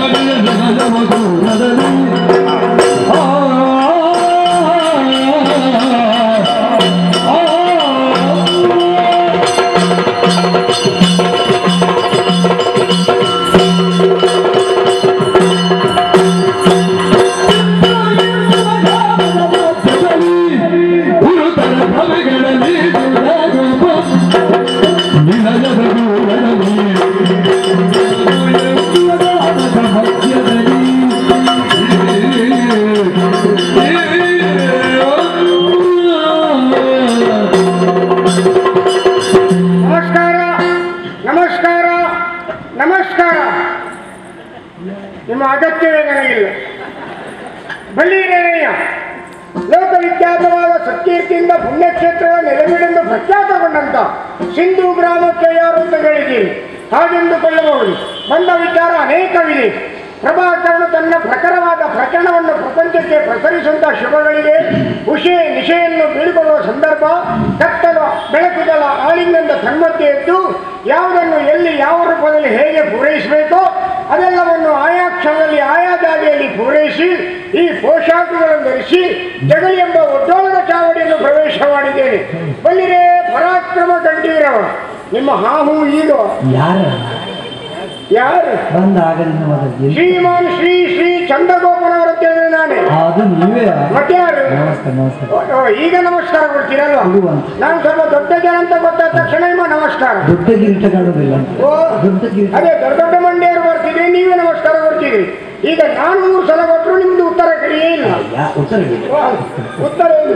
ನಮಸ್ಕಾರ ನಮಸ್ಕಾರ ನಮಸ್ಕಾರ ನಿಮ್ಮ ಅಗತ್ಯವೇ ನನಗಿಲ್ಲ ಬಲ್ಲಿರೇನಯ್ಯ ಲೋಕವಿಖ್ಯಾತವಾದ ಸತ್ಕೀರ್ತಿಯಿಂದ ಪುಣ್ಯಕ್ಷೇತ್ರಗಳ ನೆಲೆಬಿಡೆಂದು ಪ್ರಖ್ಯಾತಗೊಂಡಂತ ಸಿಂಧು ಗ್ರಾಮಕ್ಕೆ ಯಾರು ಅಂತ ಹೇಳಿದ್ದೀರಿ ಹಾಗೆಂದುಕೊಳ್ಳಬಹುದು ಬಂದ ವಿಚಾರ ಅನೇಕವಿದೆ ಪ್ರಭಾಕರನು ತನ್ನ ಪ್ರಖರವಾದ ಪ್ರಕರಣವನ್ನು ಪ್ರಪಂಚಕ್ಕೆ ಪ್ರಸರಿಸುವಂತ ಶುಭಗಳಿಗೆ ಹುಷೆ ನಿಶೆಯನ್ನು ಬೀಳ್ಕೊಳ್ಳುವ ಸಂದರ್ಭ ಕತ್ತಲು ಬೆಳಕುದಲ ಆಳಿಂಗಂದ ತನ್ಮಧ್ಯೆ ಎದ್ದು ಯಾವುದನ್ನು ಎಲ್ಲಿ ಯಾವ ರೂಪದಲ್ಲಿ ಹೇಗೆ ಪೂರೈಸಬೇಕೋ ಅದೆಲ್ಲವನ್ನು ಆಯಾ ಕ್ಷಣದಲ್ಲಿ ಆಯಾ ಜಾಗೆಯಲ್ಲಿ ಪೂರೈಸಿ ಈ ಪೋಷಾಕುಗಳನ್ನು ಧರಿಸಿ ಜಗಲಿ ಎಂಬ ಒಡ್ಡೋಳದ ಚಾವಡಿಯನ್ನು ಪ್ರವೇಶ ಮಾಡಿದ್ದೇನೆ ಬಲ್ಲಿರೇ ಪರಾಕ್ರಮ ಕಂಠೀರವ ನಿಮ್ಮ ಹಾಹು ಈಗ ಯಾರ ಯಾರು ಬಂದ ಆಗಲಿನ ಮೊದಲು ಶ್ರೀಮಾನ್ ಶ್ರೀ ಶ್ರೀ ಚಂದ್ರಗೋಪನವರು ಅಂತ ಹೇಳಿದ್ರೆ ನಾನೇ ಅದು ನೀವೇ ಮತ್ತೆ ಯಾರು ನಮಸ್ಕಾರ ನಮಸ್ಕಾರ ಓ, ಓ, ಈಗ ನಮಸ್ಕಾರ ಕೊಡ್ತೀರಲ್ವಾ ಕೊಡುವ. ನಾನು ಸ್ವಲ್ಪ ದೊಡ್ಡ ಜನ ಅಂತ ಗೊತ್ತಾದ ತಕ್ಷಣ ನಿಮ್ಮ ನಮಸ್ಕಾರ ದೊಡ್ಡ ಕಿರೀಟ ಕಾಣುವುದಿಲ್ಲ ಓ ದೊಡ್ಡ ಕಿರೀಟ ಅದೇ ದೊಡ್ಡ ದೊಡ್ಡ ಮಂಡ್ಯರು ಬರ್ತಿದ್ರಿ ನೀವೇ ನಮಸ್ಕಾರ ಕೊಡ್ತಿದ್ರಿ ಈಗ ನಾನು ಮೂರು ಸಲ ಕೊಟ್ಟರು ನಿಮ್ದು ಉತ್ತರ ಕಡಿಯೇ ಇಲ್ಲ ಯಾ ಉತ್ತರ ಹೇಳಿ. ವಾ, ಉತ್ತರ ಏನು?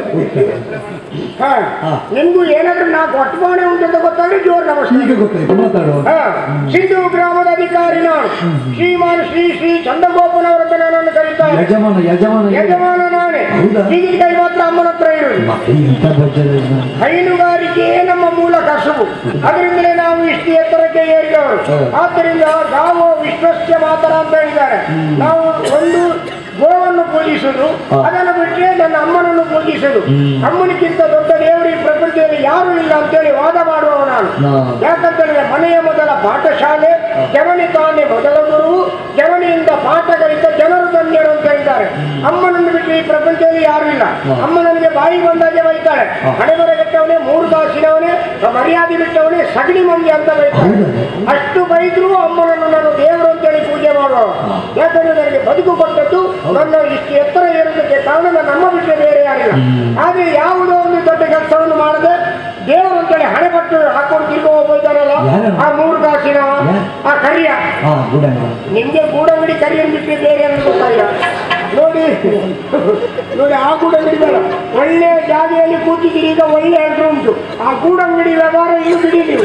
ಹಾ ಹಾ. ನಿಮ್ಗೂ ಏನಾದ್ರೂ ನಾಲ್ಕು ಒಟ್ಟಮಾಣೆ ಉಂಟು ಅಂತ ಗೊತ್ತಾದ್ರೆ ಜೋರು ನಮಸ್ಕಾರ ಈಗ ಗೊತ್ತಾಯ್ತು ಮಾತಾಡುವ ಹಾ, ಸಿಂಧು ಗ್ರಾಮದ ಅಧಿಕಾರಿ ನಾನು ಶ್ರೀಮಾನ್ ಶ್ರೀ ಶ್ರೀ ಚಂದ್ರಗೋಪನವರಂತ ನನ್ನನ್ನು ಕರೀತಾರೆ ಯಜಮಾನ ಯಜಮಾನ ಯಜಮಾನ ನಾನೇ ಹೌದಾ? ಈಗಿನ ಕೈ ಮಾತ್ರ ಅಮ್ಮನ ಹತ್ರ ಇರುವುದು ಮತ್ತೆ ಇಂಥ ಬಜ್ಜದ ಹೈನುಗಾರಿಕೆಯೇ ನಮ್ಮ ಮೂಲ ಕಸುಬು ಅದರಿಂದಲೇ ನಾವು ಇಷ್ಟು ಎತ್ತರಕ್ಕೆ ಏರಿದವರು ಹೌದು. ಆದ್ದರಿಂದ ಗಾವೋ ವಿಶ್ವಸ್ಯ ಮಾತರ ಅಂತ ಹೇಳಿದ್ದಾರೆ ನಾವು ಒಂದು ಗೋವನ್ನು ಪೂಜಿಸುದು ಹಾ. ಅದನ್ನು ಬಿಟ್ಟರೆ ನನ್ನ ಅಮ್ಮನನ್ನು ಪೂಜಿಸುದು ಅಮ್ಮನಿಗಿಂತ ದೊಡ್ಡ ದೇವರು ಈ ಪ್ರಕೃತಿಯಲ್ಲಿ ಯಾರೂ ಇಲ್ಲ ಅಂತೇಳಿ ವಾದ ಮಾಡುವವ ನಾನು ಹಾ. ಯಾಕಂತ ಹೇಳಿದ್ರೆ ಮನೆಯ ಮೊದಲ ಪಾಠಶಾಲೆ ಜವನಿ ತಾನೇ ಮೊದಲ ಗುರು ಜವನಿಯಿಂದ ಪಾಠ ಕಲಿತ ಜನರು ಧನ್ಯರು ಅಂತ ಹೇಳಿದ್ದಾರೆ ಅಮ್ಮನನ್ನು ಬಿಟ್ಟು ಈ ಪ್ರಪಂಚದಲ್ಲಿ ಯಾರು ಇಲ್ಲ ಹಾ. ಅಮ್ಮ ನನಗೆ ಬಾಯಿ ಬಂದಾಗೆ ಬೈತಾಳೆ ಹಾ. ಹಣೆಬರ ಕೆಟ್ಟವನೇ ಮೂರು ಕಾಸಿನವನೇ ಮರ್ಯಾದೆ ಬಿಟ್ಟವನೇ ಸಗಣಿ ಮಂದಿ ಅಂತ ಬೈತಾಳೆ ಹೌದಾ? ಅಷ್ಟು ಬೈದ್ರು ಅಮ್ಮನನ್ನು ನಾನು ದೇವರು ಅಂತೇಳಿ ಪೂಜೆ ಮಾಡುವ ಹಾ. ಯಾಕಂದ್ರೆ ನನಗೆ ಬದುಕು ಕೊಟ್ಟದ್ದು ನನ್ನ ಇಷ್ಟು ಎತ್ತರ ಏರೋದಕ್ಕೆ ಕಾರಣ ನನ್ನ ಅಮ್ಮ ಬಿಟ್ಟರೆ ಬೇರೆ ಯಾರಿಲ್ಲ ಆದ್ರೆ ಯಾವುದೋ ಒಂದು ದೊಡ್ಡ ಕೆಲಸವನ್ನು ಮಾಡದೆ ದೇವರು ಅಂತೇಳಿ ಹಣೆ ಪಟ್ಟು ಹಾಕೊಂಡು ತಿರುಗುವ ಬೈತಾರಲ್ಲ ಯಾರು? ಆ ಮೂರು ಕಾಸಿನ ಯಾರು? ಆ ಕರಿಯ ಹಾ ಗುಡ ನಿಮ್ಗೆ ಗೂಡಂಗಡಿ ಕರಿಯನ್ನು ಬಿಟ್ಟರೆ ಬೇರೆ ಅಂತ ಗೊತ್ತಾಗಿಲ್ಲ ನೋಡಿ ನೋಡಿ ಆ ಗೂಡಂಗಡಿ ಬೇಡ ಒಳ್ಳೆ ಜಾಗೆಯಲ್ಲಿ ಕೂತಿದ್ದೀರಿ ಈಗ ಒಳ್ಳೆ ಹೆಸರು ಉಂಟು ಆ ಗೂಡಂಗಡಿ ವ್ಯವಹಾರ ಇದು ಬಿಡಿ ನೀವು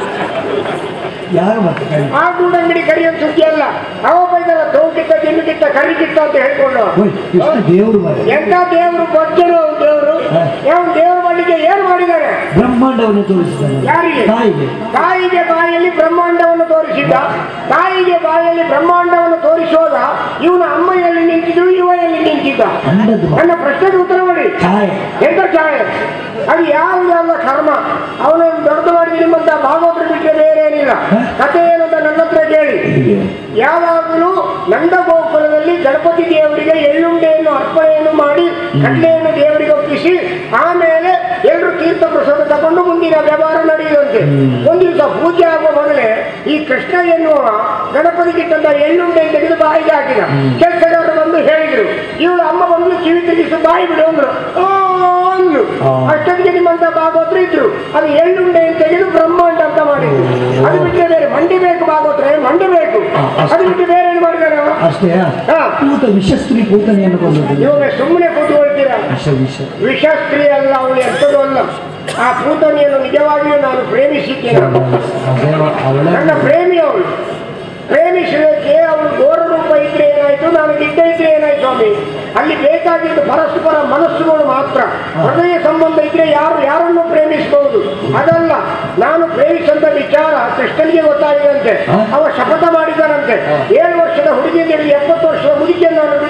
ಯಾರು ಮತ್ತೆ ಕೈ ಆ ಗೂಡಂಗಡಿ ಕರಿಯನ್ನು ಸುದ್ದಿ ಅಲ್ಲ ಅವ ಬೈದಲ್ಲ ತೋಕಿತ್ತ ತಿನ್ನುಕಿತ್ತ ಕರಿಕಿತ್ತ ಅಂತ ಹೇಳ್ಕೊಂಡು ಓಯ್ ಕೃಷ್ಣ ದೇವರು ಮರ ಎಂತ ದೇವರು ಬಚ್ಚರು ಅವ್ನು ದೇವರು ಹಾ. ಯಾವ ದೇವರು ಮಾಡಲಿಕ್ಕೆ ಏನು ಮಾಡಿದ್ದಾರೆ ಬ್ರಹ್ಮಾಂಡವನ್ನು ತೋರಿಸಿದ್ದಾನೆ ಯಾರಿಗೆ ತಾಯಿಗೆ ತಾಯಿಗೆ ಬಾಯಲ್ಲಿ ಬ್ರಹ್ಮಾಂಡವನ್ನು ತೋರಿಸಿದ್ದ ತಾಯಿಗೆ ಬಾಯಲ್ಲಿ ಬ್ರಹ್ಮಾಂಡವನ್ನು ತೋರಿಸುವಾಗ ಇವನ ಅಮ್ಮ ಎಲ್ಲಿ ನಿಂತಿದ್ದು ಇವ ಎಲ್ಲಿ ನಿಂತಿದ್ದ ಅಂಡದ್ದು ಮರ. ನನ್ನ ಪ್ರಶ್ನೆಗೆ ಉತ್ತರ ಮಾಡಿ ಛಾಯೆ ಎಂತ ಛಾಯೆ ಅದು ಯಾವುದಲ್ಲ ಕರ್ಮ ಅವನನ್ನು ದೊಡ್ಡ ಮಾಡಿ ನಿಮ್ಮಂತ ಭಾಗವತರು ಬಿಟ್ಟರೆ ಬೇರೆ ಏನಿಲ್ಲ ಕಥೆ ಏನು ಅಂತ ನನ್ನ ಹತ್ರ ಕೇಳಿ ಯಾವಾಗಲೂ ನಂದ ಗೋಕುಲದಲ್ಲಿ ಗಣಪತಿ ದೇವರಿಗೆ ಎಳ್ಳುಂಡೆಯನ್ನು ಅರ್ಪಣೆಯನ್ನು ಮಾಡಿ ಕಡ್ಲೆಯನ್ನು ದೇವರಿಗೆ ಒಪ್ಪಿಸಿ ಆಮೇಲೆ ಎಲ್ಲರೂ ತೀರ್ಥ ಪ್ರಸಾದ ತಗೊಂಡು ಮುಂದಿನ ವ್ಯವಹಾರ ನಡೆಯುವಂತೆ ಒಂದು ದಿವಸ ಪೂಜೆ ಆಗುವ ಮೊದಲೇ ಈ ಕೃಷ್ಣ ಎನ್ನುವ ಗಣಪತಿ ಕಿಟ್ಟಂತ ಎಳ್ಳುಂಡೆ ತೆಗೆದು ಬಾಯಿಗೆ ಹಾಕಿದ ಕೆಲಸದವರು ಬಂದು ಹೇಳಿದ್ರು ಇವಳು ಅಮ್ಮ ಬಂದು ಕಿವಿ ತೆಗಿಸು ಬಾಯಿ ಬಿಡು ಅಂದ್ರು "ಆ" ಅಂದ್ರು ಆ. ಅಷ್ಟೊತ್ತಿಗೆ ನಿಮ್ಮಂತ ಭಾಗವತರು ಇದ್ರು ಅದು ಎಳ್ಳುಂಡೆ ತೆಗೆದು ಬ್ರಹ್ಮಾಂಡ ಅಂತ ಮಾಡಿದ್ರು ಅದು ಬಿಟ್ಟರೆ ಬೇರೆ ಮಂಡಿ ಬೇಕು ಭಾಗವತ್ರೆ ಮಂಡಿ ಬೇಕು ಆ, ಅಷ್ಟೇ. ಅದು ಬಿಟ್ಟು ಬೇರೆ ಏನು ಮಾಡಿದಾರೆ ಅವರು? ಅಷ್ಟೇ ಹಾ ಕೂತ ವಿಷಸ್ತ್ರೀ ಕೂತನೆಯನ್ನು ಕೊಂದದ್ದು ಇವಾಗ ಸುಮ್ಮನೆ ಕೂತ್ಕೊಳ್ತೀರಾ ವಿಷ ವಿಷ ವಿಷಸ್ತ್ರೀ ಅಲ್ಲ ಅವಳು ಎಂಥದ್ದು ಅಲ್ಲ ಆ ಪೂತನಿಯನ್ನು ನಿಜವಾಗಿಯೂ ನಾನು ಪ್ರೇಮಿಸಿದ್ದೇನೆ ಅದೇ ಅವಳ ನನ್ನ ಪ್ರೇಮಿ ಅವಳು ಪ್ರೇಮಿಸಲಿಕ್ಕೆ ಅವಳು ಘೋರ ರೂಪ ಇದ್ರೆ ಏನಾಯ್ತು ನಾನು ಗಿಡ್ಡ ಇದ್ರೆ ಏನಾಯ್ತು ಸ್ವಾಮಿ ಅಲ್ಲಿ ಬೇಕಾಗಿದ್ದು ಪರಸ್ಪರ ಮನಸ್ಸುಗಳು ಮಾತ್ರ ಹೃದಯ ಸಂಬಂಧ ಇದ್ರೆ ಯಾರು ಯಾರನ್ನು ಪ್ರೇಮಿಸಬಹುದು ಅದಲ್ಲ ನಾನು ಪ್ರೇಮಿಸಂತ ವಿಚಾರ ಕೃಷ್ಣನಿಗೆ ಗೊತ್ತಾಗಿದಂತೆ ಹ? ಅವ ಶಪಥ ಮಾಡಿದನಂತೆ ಏಳು ವರ್ಷದ ಹುಡುಗಿಯನ್ನು ಹಿಡಿದು ಎಪ್ಪತ್ತು ವರ್ಷದ ಮುದುಕಿಯನ್ನು ನಾನು ಬಿಡುವವನಲ್ಲ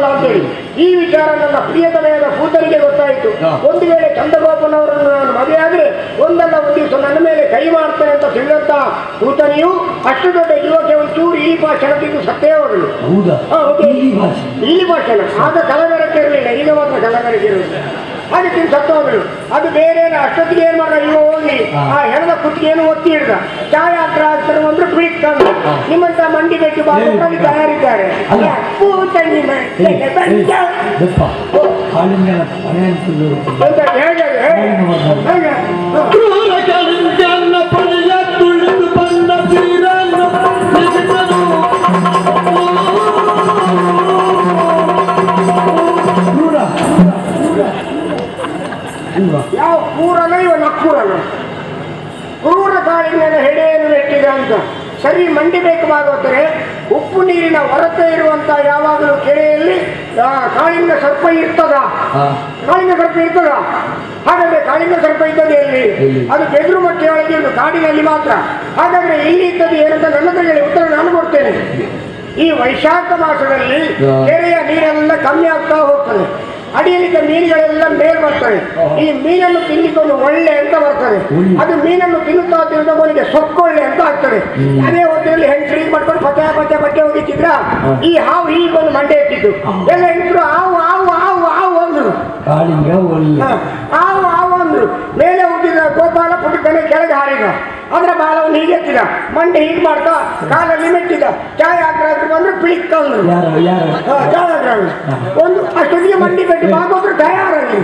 ಮಾಡೋದ ಅಂತೇಳಿ ಈ ವಿಚಾರ ನನ್ನ ಪ್ರಿಯತಮೆಯಾದ ಕೂತರಿಗೆ ಗೊತ್ತಾಯಿತು ಹಾ. ಒಂದು ವೇಳೆ ಚಂದ್ರಬಾಬುನವರನ್ನು ನಾನು ಮದುವೆ ಆದ್ರೆ ಒಂದಲ್ಲ ಒಂದು ದಿವಸ ನನ್ನ ಮೇಲೆ ಕೈ ಮಾಡ್ತೇನೆ ಅಂತ ತಿಳಿದಂತ ಕೂತನಿಯು ಅಷ್ಟು ದೊಡ್ಡ ಯುವಕ ಒಂಚೂರು ಈ ಭಾಷಣ ತಿಂದು ಸತ್ತೇ ಹೋಗಲು ಹೌದಾ ಹಾ, ಓಕೆ. ಈ ಭಾಷೆ ಈ ಭಾಷಣ ಆಗ ಕಲಬೆರಕೆ ಇರಲಿಲ್ಲ ಈಗ ಮಾತ್ರ ಕಲಬೆರಕೆ ಇರಲಿಲ್ಲ ಹಾಗೆ ತಿಂದು ಸತ್ತು ಹೋಗಲು ಅದು ಬೇರೆ ಅಷ್ಟೊತ್ತಿಗೆ ಏನ್ ಮಾಡ ಇವ ಹೋಗಿ ಹಾ. ಆ ಹೆಣದ ಕುತ್ತಿಗೆಯನ್ನು ಒತ್ತಿ ಹಿಡ್ದ ಛಾಯಾಗ್ರಾಹಕರು ಅಂದ್ರೆ ಬಿಳಿಕೊಂಡು ನಿಮ್ಮಂತ ಮಂಡಿ ಬೆಟ್ಟು ಬಾಬುಗಳಲ್ಲಿ ತಯಾರಿದ್ದಾರೆ ಅಲ್ಲ. ಕೂತನಿ ಮನೆಗೆ ಬಂದ. ದಪ್ಪ ಕಾಳಿಂಗನ ಮನೆ ಅಂತಂದು ಅಂತ ಹೇಗೆ ಹೇಗೆ ಕ್ರೂರ ಕಲಿಂಗನ ಪಡೆಯ ತುಳಿದು ಬಂದ ಶ್ರೀರನ್ನ ನಿಜನು ಕ್ರೂರ ಅಲ್ವಾ ಯಾವ ಕೂರನ ಇವ ನಕ್ಕೂರನ ಕ್ರೂರ ಕಾಳಿಂಗನ ಹೆಡೆಯನ್ನು ನೆಟ್ಟಿದ ಅಂತ ಸರಿ ಮಂಡಿ ಬೇಕು ಭಾಗವತರೆ ಉಪ್ಪು ನೀರಿನ ಹೊರತೆ ಇರುವಂತ ಯಾವಾಗಲೂ ಕೆರೆಯಲ್ಲಿ ಆ, ಕಾಳಿಂಗ ಸರ್ಪ ಇರ್ತದ ಹಾ ಕಾಳಿಂಗ ಸರ್ಪ ಇರ್ತದ ಹಾಗಾದ್ರೆ ಕಾಳಿಂಗ ಸರ್ಪ ಇದ್ದದ್ದು ಎಲ್ಲಿ ಎಲ್ಲಿ? ಅದು ಬೆದ್ರು ಮಟ್ಟಿಯೊಳಗೆ ಒಂದು ಕಾಡಿನಲ್ಲಿ ಮಾತ್ರ ಹಾಗಾದ್ರೆ ಎಲ್ಲಿ ಇದ್ದದ್ದು ಏನಂತ ನನ್ನ ಹತ್ರ ಹೇಳಿ ಉತ್ತರ ನಾನು ಕೊಡ್ತೇನೆ ಈ ವೈಶಾಖ ಮಾಸದಲ್ಲಿ ಹಾ. ಕೆರೆಯ ನೀರೆಲ್ಲ ಕಮ್ಮಿ ಆಗ್ತಾ ಹೋಗ್ತದೆ ಅಡಿಯಲ್ಲಿದ್ದ ಮೀನುಗಳೆಲ್ಲ ಮೇಲ್ ಬರ್ತವೆ ಈ ಮೀನನ್ನು ತಿನ್ನಿಕೊಂಡು ಒಳ್ಳೆ ಅಂತ ಬರ್ತದೆ ಒಳ್ಳೆ. ಅದು ಮೀನನ್ನು ತಿನ್ನುತ್ತಾ ತಿನ್ನುವವನಿಗೆ ಸೊಕ್ಕೊಳ್ಳೆ ಅಂತ ಆಗ್ತದೆ ಅದೇ ಹೊತ್ತಿನಲ್ಲಿ ಹೆಂಗಸರಿಗೆ ಮಾಡ್ಕೊಂಡು ಪತ್ತೆ ಪತ್ತೆ ಪತ್ತೆ ಹೋಗಿತ್ತಿದ್ರ ಈ ಹಾವು ಈಗ ಒಂದು ಮಂಡೆ ಎತ್ತಿತ್ತು ಎಲ್ಲ ಹೆಂಗಸರು ಹಾವು ಹಾವು ಹಾವು ಹಾವು ಅಂದ್ರು ಕಾಳಿಂಗ ಒಳ್ಳೆ ಹ, ಹಾವು ಹಾವು ಅಂದ್ರು ಮೇಲೆ ಹುಟ್ಟಿದ ಗೋಪಾಲ ಪುಟ್ಟನೆ ಕೆಳಗೆ ಹಾರಿದ ಅದರ ಬಾಲವನ್ನು ಹೀಗೆ ಎತ್ತಿದ ಮಂಡೆ ಹೀಗೆ ಮಾಡ್ತಾ ಕಾಲಲ್ಲಿ ಮೆಟ್ಟಿದ ಚಾಯ್ ಹಾಕ್ರಾದ್ರು ಬಂದ್ರೆ ಪಿಳಿಕ್ ಅಂದ್ರು ಯಾರು ಯಾರು ಹ, ಚಾಯ್ ಹಾಕ್ರಾದ್ರು. ಒಂದು ಅಷ್ಟೊತ್ತಿಗೆ ಮಂಡಿ ಬೆಟ್ಟು ಬಾಗೋದ್ರು ತಯಾರಾಗಿ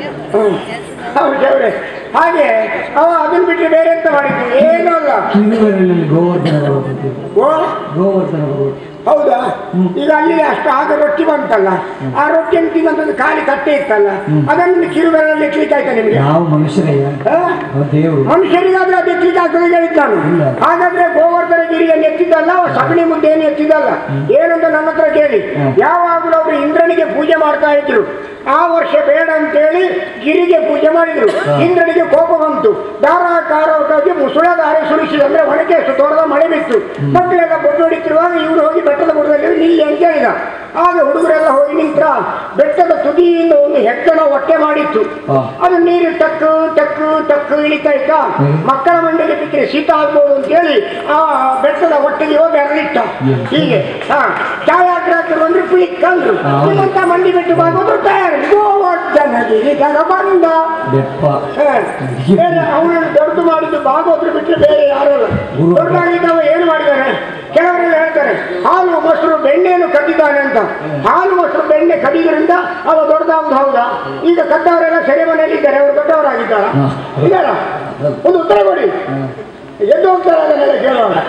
ಹೌದು ದೇವ್ರೆ ಹಾಗೆ ಅವ ಅದನ್ನ ಬಿಟ್ಟರೆ ಬೇರೆ ಎಂತ ಮಾಡಿದ್ದು ಏನೂ ಅಲ್ಲ ಕಿರುಬೆರಳಿನಲ್ಲಿ ಗೋವರ್ಧನ ಬರುತ್ತೆ ಓ ಗೋವರ್ಧನ ಬರುತ್ತೆ ಹೌದಾ ಈಗ ಅಲ್ಲಿ ಅಷ್ಟು ಆಗ ರೊಟ್ಟಿ ಬಂತಲ್ಲ ಆ ರೊಟ್ಟಿಯನ್ನು ತಿನ್ನೋದು ಖಾಲಿ ಕಟ್ಟೆ ಇತ್ತಲ್ಲ ಅದನ್ನು ಕಿರುಬೆರಳಲ್ಲಿ ಎತ್ತಲಿಕ್ಕೆ ಆಯ್ತಾ ನಿಮಗೆ ಯಾವ ಮನುಷ್ಯರಯ್ಯ ಹ? ಅವ ದೇವರು ಮನುಷ್ಯರಿಗಾದ್ರೆ ಅದು ಎತ್ತಲಿಕ್ಕೆ ಆಗ್ತದೆ ಹೇಳಿದ್ದು ನಾನು ಇಲ್ಲ. ಹಾಗಾದ್ರೆ ಗೋವರ್ಧನ ಗಿರಿಯನ್ನು ಎತ್ತಿದ್ದಲ್ಲ ಅವ ಸಗಣಿ ಮುದ್ದೆಯನ್ನು ಎತ್ತಿದ್ದಲ್ಲ ಏನಂತ ನನ್ನ ಹತ್ರ ಕೇಳಿ ಹ್ಮ್. ಯಾವಾಗಲೂ ಅವರು ಇಂದ್ರನಿಗೆ ಪೂಜೆ ಮಾಡ್ತಾ ಇದ್ರು ಆ ವರ್ಷ ಬೇಡ ಅಂತೇಳಿ ಗಿರಿಗೆ ಪೂಜೆ ಮಾಡಿದ್ರು ಇಂದ್ರನಿಗೆ ಕೋಪ ಬಂತು ಧಾರಾಕಾರವಾಗಿ ಮುಸುಳ ದಾರಿ ಸುರಿಸಿದ ಅಂದ್ರೆ ಒಣಕೆ ಅಷ್ಟು ದೊಡ್ಡದ ಮಳೆ ಬಿತ್ತು ಮಕ್ಕಳೆಲ್ಲ ಬೊಟ್ಟು ಹೊಡಿತಿರುವಾಗ ಇವರು ಹೋಗಿ ಬೆಟ್ಟದ ಬುಡದಲ್ಲಿ ನಿಲ್ಲಿ ಅಂತ ಹೇಳಿದ ಆಗ ಹುಡುಗರೆಲ್ಲ ಹೋಗಿ ನಿಂತ್ರ ಬೆಟ್ಟದ ತುದಿಯಿಂದ ಒಂದು ಹೆಗ್ಗಣ ಹೊಟ್ಟೆ ಮಾಡಿತ್ತು ಹಾ. ಅದು ನೀರು ಟಕ್ಕು ಟಕ್ಕು ಟಕ್ಕು ಇಳಿತಾ ಇತ್ತ ಹ್ಮ್. ಮಕ್ಕಳ ಮಂಡಳಿ ಬಿಟ್ಟರೆ ಶೀತ ಆಗ್ಬೋದು ಅಂತೇಳಿ ಆ ಬೆಟ್ಟದ ಹೊಟ್ಟೆಗೆ ಹೋಗಿ ಅರಳಿಟ್ಟ ಹ್ಮ್. ಹೀಗೆ ಹಾ ಛಾಯಾಗ್ರಾಹಕರು ಬಂದ್ರೆ ಪಿಳಿಕ್ ಅಂದ್ರು ಹಾ. ನಿಮ್ಮಂತ ಮಂಡಿ ಬಿಟ್ಟು ಬಾಗೋದು ತಯಾರು ಗೋವರ್ಧನ ಗಿರಿಧರ ಬಂದ ಬೆಪ್ಪ ಹಾ. ಬೇರೆ ಅವನನ್ನು ದೊಡ್ಡದು ಮಾಡಿದ್ದು ಭಾಗವತರು ಬಿಟ್ಟರೆ ಬೇರೆ ಯಾರಲ್ಲ ಗುರು. ದೊಡ್ಡದಾಗಿದ್ದವ ಏನು ಮಾಡಿದ್ದಾನೆ ಕೆಲವರೆಲ್ಲ ಹೇಳ್ತಾರೆ ಹಾಲು ಮೊಸರು ಬೆಣ್ಣೆಯನ್ನು ಕದ್ದಿದ್ದಾನೆ ಅಂತ ಹಾಲು ಮೊಸರು ಬೆಣ್ಣೆ ಕದಿದ್ರಿಂದ ಅವ ದೊಡ್ಡದಾಗುದು ಹೌದಾ ಈಗ ಕದ್ದವರೆಲ್ಲ ಸೆರೆ ಮನೆಯಲ್ಲಿ ಇದ್ದಾರೆ ಅವರು ದೊಡ್ಡವರಾಗಿದ್ದಾರ ಹಾ. ಇದ್ದಾರ ಒಂದು ಉತ್ತರ ಕೊಡಿ ಎದ್ದು ಹೋಗ್ತಾರೆ ಅದನ್ನೆಲ್ಲ ಕೇಳುವಾಗ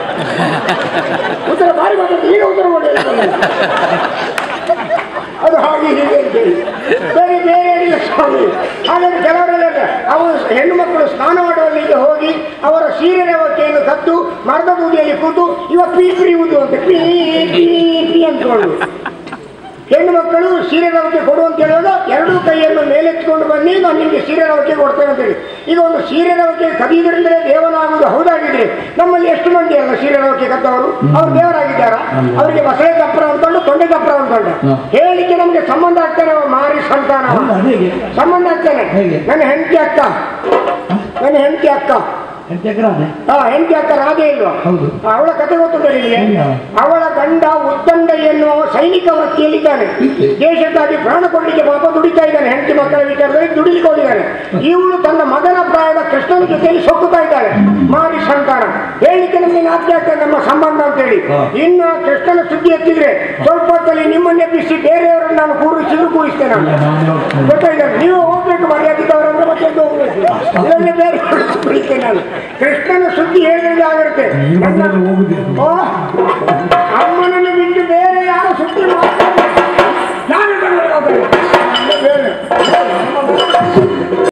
ಉತ್ತರ ಭಾರಿ ಮಾತಾಡ್ತಾರೆ ಈಗ ಉತ್ತರ ಕೊಡಿ ಅದು ಹಾಗೆ ಹೀಗೆ ಅಂತೇಳಿ ಬೇರೆ ಬೇರೆ ಏನಿಲ್ಲ ಸ್ವಾಮಿ ಹಾಗಾದ್ರೆ ಕೆಲವರೆಲ್ಲ ಹೇಳ್ತಾರೆ, ಅವು ಹೆಣ್ಣು ಮಕ್ಕಳು ಸ್ನಾನ ಮಾಡುವಲ್ಲಿಗೆ ಹೋಗಿ ಅವರ ಸೀರೆ ರೇವತಿಯನ್ನು ಕದ್ದು ಮರದ ಬೂದಿಯಲ್ಲಿ ಕೂತು ಇವ ಪೀ ಪ್ರಿಯುವುದು ಅಂತ ಪೀ ಪೀ ಪೀ ಅಂದ್ಕೊಂಡು ಹೆಣ್ಣು ಮಕ್ಕಳು ಸೀರೆ ರವಕೆ ಕೊಡು ಅಂತ ಹೇಳುವಾಗ ಎರಡೂ ಕೈಯನ್ನು ಮೇಲೆತ್ಕೊಂಡು ಬನ್ನಿ ನಾನು ನಿಮಗೆ ಸೀರೆ ರವಕೆ ಕೊಡ್ತೇನೆ ಅಂತೇಳಿ ಈಗ ಒಂದು ಸೀರೆ ರವಕೆ ಕದಿದ್ರಿಂದಲೇ ದೇವನಾಗುವುದು ಹೌದಾಗಿದ್ರೆ ನಮ್ಮಲ್ಲಿ ಎಷ್ಟು ಮಂದಿ ಅಲ್ಲ ಸೀರೆ ರವಕೆ ಕದ್ದವರು ಅವ್ರು ದೇವರಾಗಿದ್ದಾರ ಅವರಿಗೆ ಬಸಳೆ ಕಪ್ಪರ ಅಂತಂಡು ತೊಂಡೆ ಕಪ್ಪರ ಅಂತಂಡು ಹ. ಹೇಳಿಕೆ ನಮಗೆ ಸಂಬಂಧ ಆಗ್ತಾನೆ ಅವ ಮಾರಿ ಸಂತಾನ ಅವ. ಹೌದಾ ಹೇಗೆ ಸಂಬಂಧ ಆಗ್ತಾನೆ ಹೇಗೆ? ನನ್ನ ಹೆಂಡತಿ ಅಕ್ಕ ನನ್ನ ಹೆಂಡತಿ ಅಕ್ಕ ಎಂತ ಎಕರಾನೆ ಹಾ ಹೆಂಡತಿ ಅಕ್ಕ ರಾಧೆ ಇಲ್ವಾ ಹೌದು ಅವಳ ಕತೆ ಗೊತ್ತುಂಟ ನಿಮಗೆ ಇಲ್ಲ. ಅವಳ ಗಂಡ ಉತ್ತಂಡ ಎನ್ನುವ ಸೈನಿಕ ವೃತ್ತಿಯಲ್ಲಿದ್ದಾನೆ ದೇಶಕ್ಕಾಗಿ ಪ್ರಾಣ ಕೊಡಲಿಕ್ಕೆ ಪಾಪ ದುಡಿತಾ ಇದ್ದಾನೆ ಹೆಂಡತಿ ಮಕ್ಕಳ ವಿಚಾರದಲ್ಲಿ ದುಡಿಲಿಕ್ಕೆ ಹೋಗಿದ್ದಾನೆ ಇವಳು ತನ್ನ ಮಗನ ಪ್ರಾಯದ ಕೃಷ್ಣನ ಜೊತೆಯಲ್ಲಿ ಸೊಕ್ಕುತ್ತಾ ಇದ್ದಾಳೆ ಮಾರಿ ಸಂತಾನ ಹೇಳಲಿಕ್ಕೆ ನಮಗೆ ನಾಚಿಕೆ ಆಗ್ತದೆ ನಮ್ಮ ಸಂಬಂಧ ಅಂತೇಳಿ ಹಾ. ಇನ್ನು ಕೃಷ್ಣನ ಸುದ್ದಿ ಎತ್ತಿದ್ರೆ ಸ್ವಲ್ಪ ಹೊತ್ತಲ್ಲಿ ನಿಮ್ಮನ್ನೇ ಬಿಸಿ ಬೇರೆಯವರನ್ನು ನಾನು ಕೂರಿಸಿದ್ರು ಕೂರಿಸ್ತೇನೆ ಇಲ್ಲ ನಾನು ನಾನು ಹೋಗ್ತೇನೆ ಗೊತ್ತಾಯ್ತು ನೀವು ಹೋಗ್ಬೇಕು ಮರ್ಯಾದಿದ್ದವರಂದ್ರೆ ಮತ್ತೆ ಎದ್ದು ಹೋಗ್ಬೇಕು ಇಲ್ಲಾಂದ್ರೆ ಬೇರೆ ಬಿಡ್ತೇನೆ ನಾನು ಕೃಷ್ಣನ ಸುದ್ದಿ ಹೇಳಿದ್ರೆ ಆಗಿರುತ್ತೆ ನೀವು ಬಂದ್ರೆ ಹೋಗುದಿಲ್ಲ. ಓ, ಅಮ್ಮನನ್ನು ಬಿಟ್ಟು ಬೇರೆ ಯಾರ